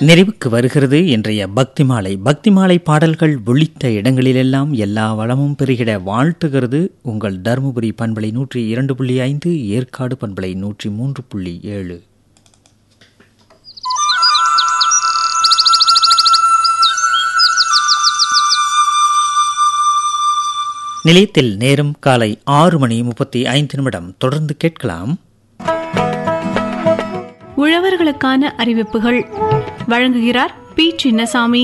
நிறைவுக்கு வருகிறது இன்றைய பக்தி மாலை பக்தி மாலை பாடல்கள் உள்ளிட்ட இடங்களிலெல்லாம் எல்லா வளமும் பெருகிட வாழ்த்துகிறது உங்கள் தருமபுரி பண்பலை நூற்றி இரண்டு புள்ளி ஐந்து ஏற்காடு பண்பலை நூற்றி மூன்று புள்ளி ஏழு நிலையத்தில் நேரம் காலை ஆறு மணி முப்பத்தி ஐந்து நிமிடம் தொடர்ந்து கேட்கலாம் உழவர்களுக்கான அறிவிப்புகள் வழங்குகிறார் பி சின்னசாமி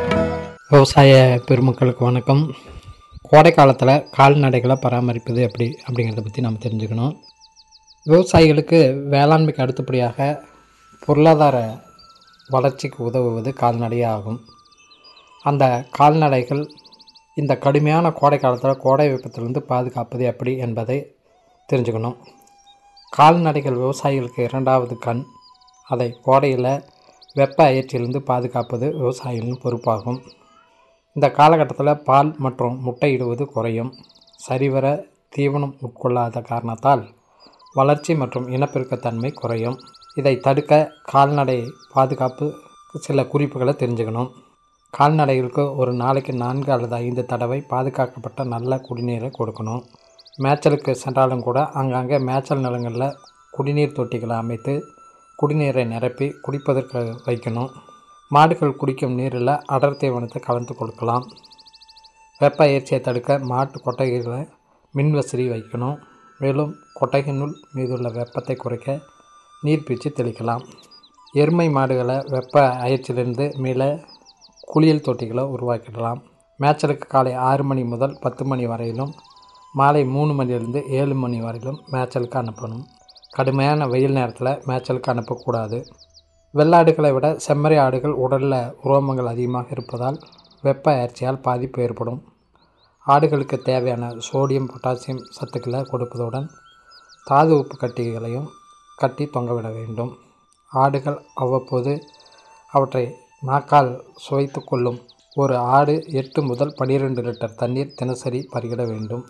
விவசாய பெருமக்களுக்கு வணக்கம் கோடை காலத்தில் கால்நடைகளை பராமரிப்பது எப்படி அப்படிங்கிறத பற்றி நம்ம தெரிஞ்சுக்கணும் விவசாயிகளுக்கு வேளாண்மைக்கு அடுத்தபடியாக பொருளாதார வளர்ச்சிக்கு உதவுவது கால்நடையே ஆகும் அந்த கால்நடைகள் இந்த கடுமையான கோடை காலத்தில் கோடை வெப்பத்திலிருந்து பாதுகாப்பது எப்படி என்பதை தெரிஞ்சுக்கணும் கால்நடைகள் விவசாயிகளுக்கு இரண்டாவது கண் அதை கோடையில் வெப்ப அயற்சியிலிருந்து பாதுகாப்பது விவசாயிகளின் பொறுப்பாகும் இந்த காலகட்டத்தில் பால் மற்றும் முட்டையிடுவது குறையும் சரிவர தீவனம் உட்கொள்ளாத காரணத்தால் வளர்ச்சி மற்றும் இனப்பெருக்கத்தன்மை குறையும் இதை தடுக்க கால்நடை பாதுகாப்பு சில குறிப்புகளை தெரிஞ்சுக்கணும் கால்நடைகளுக்கு ஒரு நாளைக்கு நான்கு அல்லது ஐந்து தடவை பாதுகாக்கப்பட்ட நல்ல குடிநீரை கொடுக்கணும் மேய்ச்சலுக்கு சென்றாலும் கூட அங்கங்கே மேய்ச்சல் நிலங்களில் குடிநீர் தொட்டிகளை அமைத்து குடிநீரை நிரப்பி குடிப்பதற்கு வைக்கணும் மாடுகள் குடிக்கும் நீரில் அடர் தீவனத்தை கலந்து கொடுக்கலாம் வெப்ப அயற்சியை தடுக்க மாட்டு கொட்டகைகளை மின்வசதி வைக்கணும் மேலும் கொட்டகையினுள் மீதுள்ள வெப்பத்தை குறைக்க நீர் பீச்சு தெளிக்கலாம் எருமை மாடுகளை வெப்ப அயற்சியிலிருந்து மீள குளியல் தொட்டிகளை உருவாக்கிடலாம் மேய்ச்சலுக்கு காலை ஆறு மணி முதல் பத்து மணி வரையிலும் மாலை மூணு மணிலிருந்து ஏழு மணி வரையிலும் மேய்ச்சலுக்கு அனுப்பணும் கடுமையான வெயில் நேரத்தில் மேய்ச்சலுக்கு அனுப்பக்கூடாது வெள்ளாடுகளை விட செம்மறி ஆடுகள் உடலில் உரோமங்கள் அதிகமாக இருப்பதால் வெப்ப அயற்சியால் பாதிப்பு ஏற்படும் ஆடுகளுக்கு தேவையான சோடியம் பொட்டாசியம் சத்துக்களை கொடுப்பதுடன் தாது உப்பு கட்டிகளையும் கட்டி தொங்கவிட வேண்டும் ஆடுகள் அவ்வப்போது அவற்றை நாக்கால் சுவைத்து கொள்ளும் ஒரு ஆடு எட்டு முதல் பன்னிரெண்டு லிட்டர் தண்ணீர் தினசரி பருகிட வேண்டும்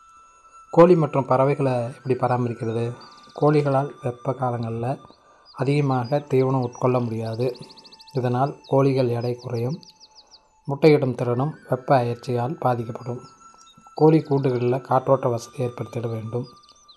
கோழி மற்றும் பறவைகளை எப்படி பராமரிக்கிறது கோழிகளால் வெப்ப காலங்களில் அதிகமாக தீவனம் உட்கொள்ள முடியாது இதனால் கோழிகள் எடை குறையும் முட்டையிடும் திறனும் வெப்ப அயற்சியால் பாதிக்கப்படும் கோழி கூண்டுகளில் காற்றோட்ட வசதி ஏற்படுத்திட வேண்டும்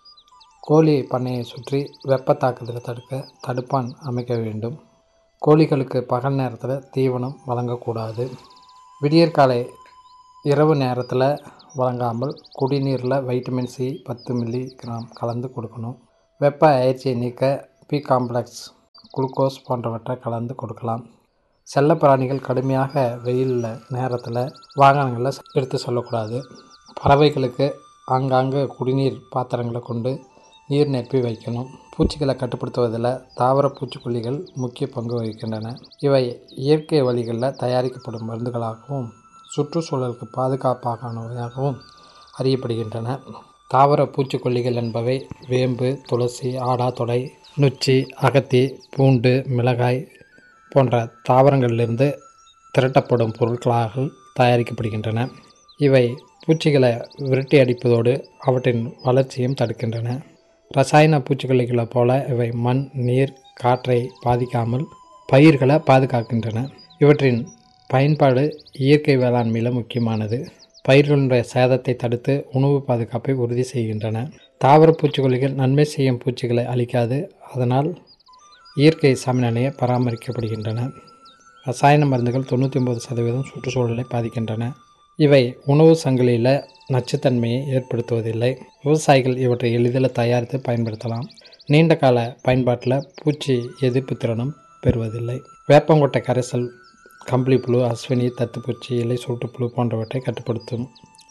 கோழி பண்ணையை சுற்றி வெப்ப தாக்குதலை தடுக்க தடுப்பான் அமைக்க வேண்டும் கோழிகளுக்கு பகல் நேரத்தில் தீவனம் வழங்கக்கூடாது விடியற்காலை இரவு நேரத்தில் வழங்காமல் குடிநீரில் வைட்டமின் சி பத்து மில்லி கிராம் கலந்து கொடுக்கணும் வெப்ப அயற்சியை நீக்க பி காம்ப்ளெக்ஸ் குளுக்கோஸ் போன்றவற்றை கலந்து கொடுக்கலாம் செல்லப்பிராணிகள் கடுமையாக வெயிலில் நேரத்தில் வாகனங்களில் எடுத்து செல்லக்கூடாது பறவைகளுக்கு ஆங்காங்கே குடிநீர் பாத்திரங்களை கொண்டு நீர் நிரப்பி வைக்கணும் பூச்சிகளை கட்டுப்படுத்துவதில் தாவர பூச்சிக்கொல்லிகள் முக்கிய பங்கு வகிக்கின்றன இவை இயற்கை வழிகளில் தயாரிக்கப்படும் மருந்துகளாகவும் சுற்றுச்சூழலுக்கு பாதுகாப்பானவையாகவும் அறியப்படுகின்றன தாவர பூச்சிக்கொல்லிகள் என்பவை வேம்பு துளசி ஆடாதொடை நொச்சி அகத்தி பூண்டு மிளகாய் போன்ற தாவரங்களிலிருந்து திரட்டப்படும் பொருட்களாக தயாரிக்கப்படுகின்றன இவை பூச்சிகளை விரட்டி அடிப்பதோடு அவற்றின் வளர்ச்சியும் தடுக்கின்றன ரசாயன பூச்சிக்கொல்லிகளைப் போல இவை மண் நீர் காற்றை பாதிக்காமல் பயிர்களை பாதுகாக்கின்றன இவற்றின் பயன்பாடு இயற்கை வேளாண்மையில் முக்கியமானது பயிர்களுடைய சேதத்தை தடுத்து உணவு பாதுகாப்பை உறுதி செய்கின்றன தாவர பூச்சிக்கொல்லிகள் நன்மை செய்யும் பூச்சிகளை அழிக்காது அதனால் இயற்கை சமநிலையை பராமரிக்கப்படுகின்றன ரசாயன மருந்துகள் தொண்ணூற்றி ஒம்பது சதவீதம் சுற்றுச்சூழலை பாதிக்கின்றன இவை உணவு சங்கிலியில் நச்சுத்தன்மையை ஏற்படுத்துவதில்லை விவசாயிகள் இவற்றை எளிதில் தயாரித்து பயன்படுத்தலாம் நீண்ட கால பயன்பாட்டில் பூச்சி எதிர்ப்பு திறனும் பெறுவதில்லை வேப்பங்கொட்டை கரைசல் கம்பளி புழு அஸ்வினி தத்துப்பூச்சி இலை சூட்டுப்புழு போன்றவற்றை கட்டுப்படுத்தும்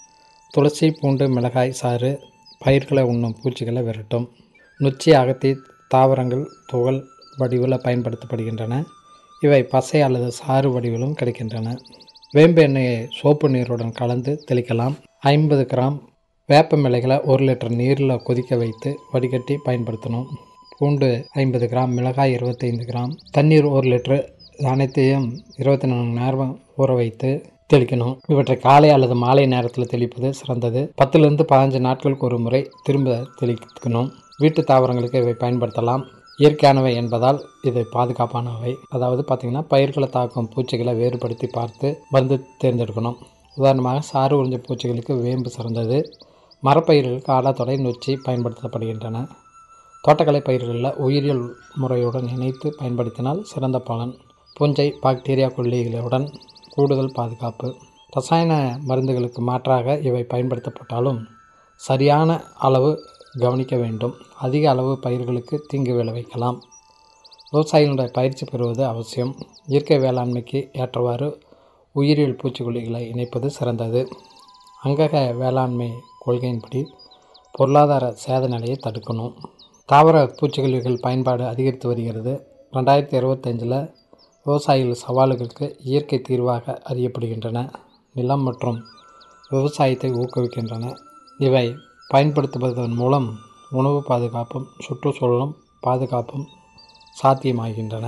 துளசி பூண்டு மிளகாய் சாறு பயிர்களை உண்ணும் பூச்சிகளை விரட்டும் நொச்சி அகத்தி தாவரங்கள் துகள் வடிவில் பயன்படுத்தப்படுகின்றன இவை பசை அல்லது சாறு வடிவிலும் கிடைக்கின்றன வேம்பு எண்ணெயை சோப்பு நீருடன் கலந்து தெளிக்கலாம் ஐம்பது கிராம் வேப்ப மிளைகளை ஒரு லிட்டர் நீரில் கொதிக்க வைத்து வடிகட்டி பயன்படுத்தணும் பூண்டு ஐம்பது கிராம் மிளகாய் இருபத்தைந்து கிராம் தண்ணீர் ஒரு லிட்டரு அனைத்தையும் இருபத்தி நான்கு நேரம் ஊற வைத்து தெளிக்கணும் இவற்றை காலை அல்லது மாலை நேரத்தில் தெளிப்பது சிறந்தது பத்துலேருந்து பதினஞ்சு நாட்களுக்கு ஒரு முறை திரும்ப தெளிக்கணும் வீட்டு தாவரங்களுக்கு இவை பயன்படுத்தலாம் இயற்கையானவை என்பதால் இது பாதுகாப்பானவை அதாவது பார்த்திங்கன்னா பயிர்களை தாக்கும் பூச்சிகளை வேறுபடுத்தி பார்த்து மருந்து தேர்ந்தெடுக்கணும் உதாரணமாக சாறு உறிஞ்ச பூச்சிகளுக்கு வேம்பு சிறந்தது மரப்பயிர்களுக்கு ஆடாத்தொடை நொச்சி பயன்படுத்தப்படுகின்றன தோட்டக்கலை பயிர்களில் உயிரியல் முறையுடன் இணைத்து பயன்படுத்தினால் சிறந்த பலன் பூஞ்சை பாக்டீரியா கொல்லிகளுடன் கூடுதல் பாதுகாப்பு ரசாயன மருந்துகளுக்கு மாற்றாக இவை பயன்படுத்தப்பட்டாலும் சரியான அளவு கவனிக்க வேண்டும் அதிக அளவு பயிர்களுக்கு தீங்கு விளைவிக்கலாம் விவசாயிகளுடைய பயிற்சி பெறுவது அவசியம் இயற்கை வேளாண்மைக்கு ஏற்றவாறு உயிரியல் பூச்சிக்கொல்லிகளை இணைப்பது சிறந்தது அங்கக வேளாண்மை கொள்கையின்படி பொருளாதார சேத நிலையை தடுக்கணும் தாவர பூச்சிக்கொல்லிகள் பயன்பாடு அதிகரித்து வருகிறது ரெண்டாயிரத்தி இருபத்தஞ்சில் விவசாயிகள் சவால்களுக்கு இயற்கை தீர்வாக அறியப்படுகின்றன நிலம் மற்றும் விவசாயத்தை ஊக்குவிக்கின்றன இவை பயன்படுத்துவதன் மூலம் உணவு பாதுகாப்பும் சுற்றுச்சூழலும் பாதுகாப்பும் சாத்தியமாகின்றன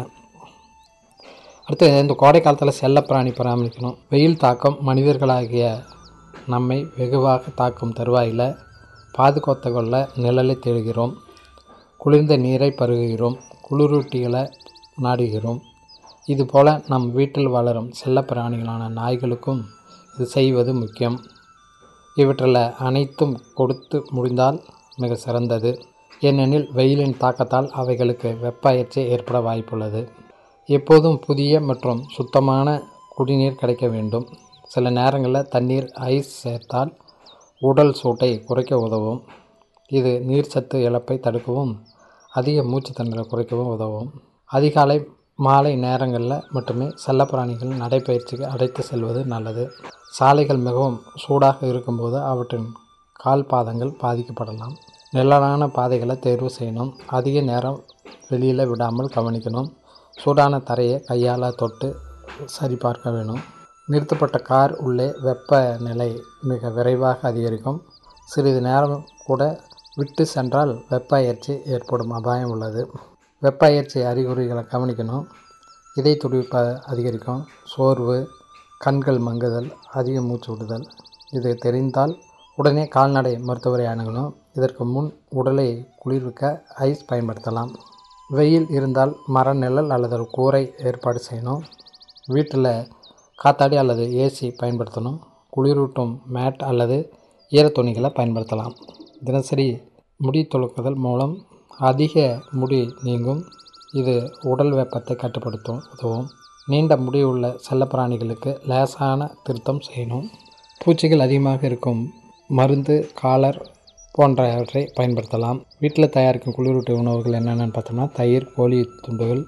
அடுத்து இந்த கோடை காலத்தில் செல்லப்பிராணி பராமரிக்கணும் வெயில் தாக்கம் மனிதர்களாகிய நம்மை வெகுவாக தாக்கும் தருவாயில் பாதுகாத்து கொள்ள நிழலை தேடுகிறோம் குளிர்ந்த நீரை பருகுகிறோம் குளிரூட்டிகளை நாடுகிறோம் இதுபோல் நம் வீட்டில் வளரும் செல்லப்பிராணிகளான நாய்களுக்கும் இது செய்வது முக்கியம் இவற்றில் அனைத்தும் கொடுத்து முடிந்தால் மிக சிறந்தது ஏனெனில் வெயிலின் தாக்கத்தால் அவைகளுக்கு வெப்ப அயற்சி ஏற்பட வாய்ப்புள்ளது எப்போதும் புதிய மற்றும் சுத்தமான குடிநீர் கிடைக்க வேண்டும் சில நேரங்களில் தண்ணீர் ஐஸ் சேர்த்தால் உடல் சூட்டை குறைக்க உதவும் இது நீர்ச்சத்து இழப்பை தடுக்கவும் அதிக மூச்சு திணறலை குறைக்கவும் உதவும் அதிகாலை மாலை நேரங்களில் மட்டுமே செல்லப்பிராணிகள் நடைப்பயிற்சிக்கு அழைத்து செல்வது நல்லது சாலைகள் மிகவும் சூடாக இருக்கும்போது அவற்றின் கால் பாதங்கள் பாதிக்கப்படலாம் நிழலான பாதைகளை தேர்வு செய்யணும் அதிக நேரம் வெளியில் விடாமல் கவனிக்கணும் சூடான தரையை கையால் தொட்டு சரிபார்க்க வேணும் நிறுத்தப்பட்ட கார் உள்ளே வெப்பநிலை மிக விரைவாக அதிகரிக்கும் சிறிது நேரம் கூட விட்டு சென்றால் வெப்ப அயற்சி ஏற்படும் அபாயம் உள்ளது வெப்ப அயற்சி அறிகுறிகளை கவனிக்கணும் இதய துடிப்பு அதிகரிக்கும் சோர்வு கண்கள் மங்குதல் அதிக மூச்சு விடுதல் இது தெரிந்தால் உடனே கால்நடை மருத்துவரை அணுகணும் இதற்கு முன் உடலை குளிர்விக்க ஐஸ் பயன்படுத்தலாம் வெயில் இருந்தால் மர நிழல் அல்லது ஒரு கூரை ஏற்பாடு செய்யணும் வீட்டில் காத்தாடி அல்லது ஏசி பயன்படுத்தணும் குளிரூட்டும் மேட் அல்லது ஈரத்துணிகளை பயன்படுத்தலாம் தினசரி முடி துளக்குதல் மூலம் அதிக முடி நீங்கும் இது உடல் வெப்பத்தை கட்டுப்படுத்தும் உதவும் நீண்ட முடி உள்ள செல்லப்பிராணிகளுக்கு லேசான திருத்தம் செய்யணும் பூச்சிகள் அதிகமாக இருக்கும் மருந்து காலர் போன்றவற்றை பயன்படுத்தலாம் வீட்டில் தயாரிக்கும் குளிரூட்டி உணவுகள் என்னென்னு பார்த்தோம்னா தயிர் கோழி துண்டுகள்